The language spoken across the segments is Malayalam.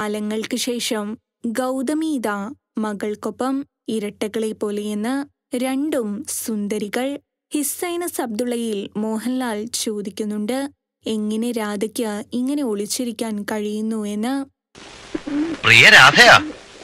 കാലങ്ങൾക്ക് ശേഷം ഗൗതമീത മകൾക്കൊപ്പം ഇരട്ടകളെ പോലെയെന്ന് രണ്ടും സുന്ദരികൾ ഹിസ്സൈനസ് അബ്ദുള്ളയിൽ മോഹൻലാൽ ചോദിക്കുന്നുണ്ട് എങ്ങനെ രാധയ്ക്ക് ഇങ്ങനെ ഒളിച്ചിരിക്കാൻ കഴിയുന്നു എന്ന് പ്രിയ രാധയാ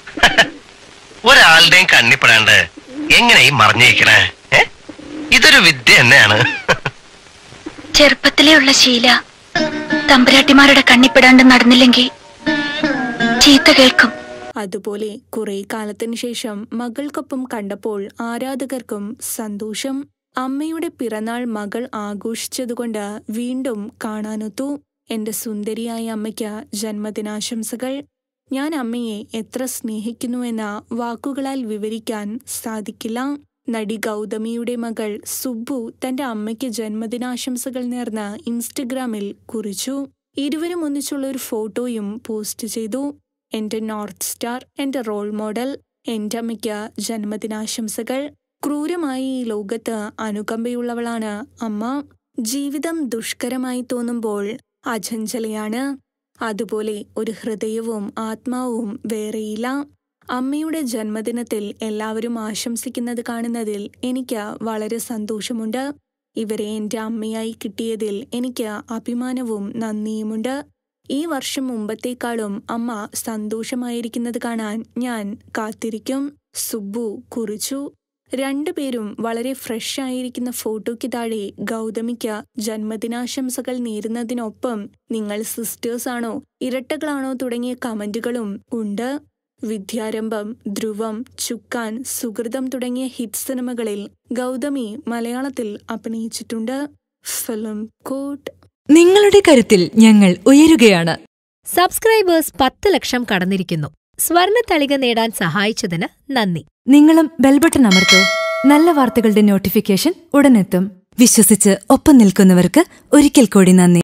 ഒരാളുടെയും കണ്ണിപ്പെടാണ്ട് എങ്ങനെ ഈ മറിഞ്ഞിരിക്കണേ ഏ? ഇതൊരു വിദ്യ തന്നെയാണ് ചെറുപ്പത്തിലേ ഉള്ള ശീല തമ്പുരാട്ടിമാരുടെ കണ്ണിപ്പെടാണ്ട് നടന്നില്ലെങ്കിൽ ചീത്ത കേൾക്കും അതുപോലെ കുറെ കാലത്തിന് ശേഷം മകൾക്കൊപ്പം കണ്ടപ്പോൾ ആരാധകർക്കും സന്തോഷം അമ്മയുടെ പിറന്നാൾ മകൾ ആഘോഷിച്ചതുകൊണ്ട് വീണ്ടും കാണാനൊത്തു എന്റെ സുന്ദരിയായ അമ്മയ്ക്ക് ജന്മദിനാശംസകൾ ഞാൻ അമ്മയെ എത്ര സ്നേഹിക്കുന്നുവെന്ന വാക്കുകളാൽ വിവരിക്കാൻ സാധിക്കില്ല നടി ഗൗതമിയുടെ മകൾ സുബ്ബു തന്റെ അമ്മയ്ക്ക് ജന്മദിനാശംസകൾ നേർന്ന് ഇൻസ്റ്റഗ്രാമിൽ കുറിച്ചു ഇരുവരും ഒന്നിച്ചുള്ള ഒരു ഫോട്ടോയും പോസ്റ്റ് ചെയ്തു എന്റെ നോർത്ത് സ്റ്റാർ എന്റെ റോൾ മോഡൽ എന്റെ അമ്മയ്ക്ക് ജന്മദിനാശംസകൾ ക്രൂരമായി ഈ ലോകത്ത് അനുകമ്പയുള്ളവളാണ് അമ്മ ജീവിതം ദുഷ്കരമായി തോന്നുമ്പോൾ അചഞ്ചലയാണ് അതുപോലെ ഒരു ഹൃദയവും ആത്മാവും വേറെയില്ല അമ്മയുടെ ജന്മദിനത്തിൽ എല്ലാവരും ആശംസിക്കുന്നത് കാണുന്നതിൽ എനിക്ക് വളരെ സന്തോഷമുണ്ട് ഇവരെ എന്റെ അമ്മയായി കിട്ടിയതിൽ എനിക്ക് അഭിമാനവും നന്ദിയുമുണ്ട് ഈ വർഷം മുമ്പത്തേക്കാളും അമ്മ സന്തോഷമായിരിക്കുന്നത് കാണാൻ ഞാൻ കാത്തിരിക്കും സുബ്ബു കുറിച്ചു രണ്ടുപേരും വളരെ ഫ്രഷ് ആയിരിക്കുന്ന ഫോട്ടോയ്ക്ക് താഴെ ഗൗതമിക്ക് ജന്മദിനാശംസകൾ നേരുന്നതിനൊപ്പം നിങ്ങൾ സിസ്റ്റേഴ്സ് ആണോ ഇരട്ടകളാണോ തുടങ്ങിയ കമന്റുകളും ഉണ്ട് വിദ്യാരംഭം ധ്രുവം ചുക്കാൻ സുഹൃതം തുടങ്ങിയ ഹിറ്റ് സിനിമകളിൽ ഗൗതമി മലയാളത്തിൽ അഭിനയിച്ചിട്ടുണ്ട് ഫിലിം കോട്ട് നിങ്ങളുടെ കരുത്തിൽ ഞങ്ങൾ ഉയരുകയാണ് സബ്സ്ക്രൈബേഴ്സ് പത്ത് ലക്ഷം കടന്നിരിക്കുന്നു സ്വർണ തളിക നേടാൻ സഹായിച്ചതിന് നന്ദി നിങ്ങളും ബെൽബട്ടൺ അമർത്തോ നല്ല വാർത്തകളുടെ നോട്ടിഫിക്കേഷൻ ഉടനെത്തും വിശ്വസിച്ച് ഒപ്പം നിൽക്കുന്നവർക്ക് ഒരിക്കൽ കൂടി നന്ദി